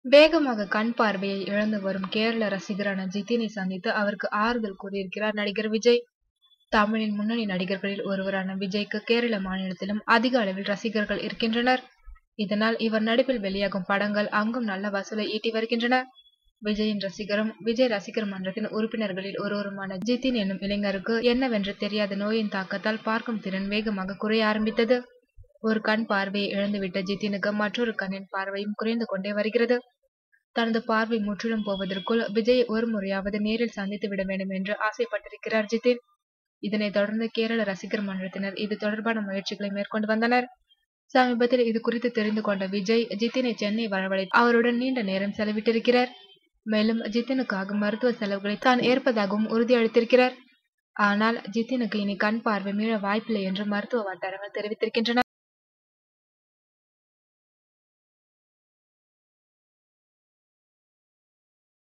வேகமாக கண் பார்வையை இழந்து வரும் கேரள ரசிகரான ஜித்தினை சந்தித்து அவருக்கு ஆறுதல் கூறியிருக்கிறார் நடிகர் விஜய் தமிழின் முன்னணி நடிகர்களில் ஒருவரான விஜய்க்கு கேரள மாநிலத்திலும் அதிக அளவில் ரசிகர்கள் இருக்கின்றனர் இதனால் இவர் நடிப்பில் வெளியாகும் படங்கள் அங்கும் நல்ல வசூலை ஈட்டி வருகின்றன விஜயின் ரசிகரும் விஜய் ரசிகர் மன்றத்தின் உறுப்பினர்களில் ஒருவருமான ஜித்தின் என்னும் இளைஞருக்கு என்னவென்று தெரியாத நோயின் தாக்கத்தால் பார்க்கும் திறன் வேகமாக குறைய ஆரம்பித்தது ஒரு கண் பார்வையை இழந்துவிட்ட ஜித்தினுக்கு மற்றொரு கண்ணின் பார்வையும் குறைந்து கொண்டே வருகிறது தனது பார்வை முற்றிலும் போவதற்குள் விஜய் ஒரு முறையாவது நேரில் சந்தித்து விட வேண்டும் என்று ஆசைப்பட்டிருக்கிறார் ஜித்தின் இதனைத் தொடர்ந்து கேரள ரசிகர் மன்றத்தினர் இது தொடர்பான முயற்சிகளை மேற்கொண்டு வந்தனர் சமீபத்தில் இது குறித்து தெரிந்து கொண்ட விஜய் ஜித்தினை சென்னை வரவழைத்து அவருடன் நீண்ட நேரம் செலவிட்டிருக்கிறார் மேலும் ஜித்தினுக்காக மருத்துவ செலவுகளை தான் ஏற்பதாகவும் உறுதியளித்திருக்கிறார் ஆனால் ஜித்தினுக்கு இனி கண் பார்வை மீள வாய்ப்பில்லை என்று மருத்துவ வட்டாரங்கள் தெரிவித்திருக்கின்றன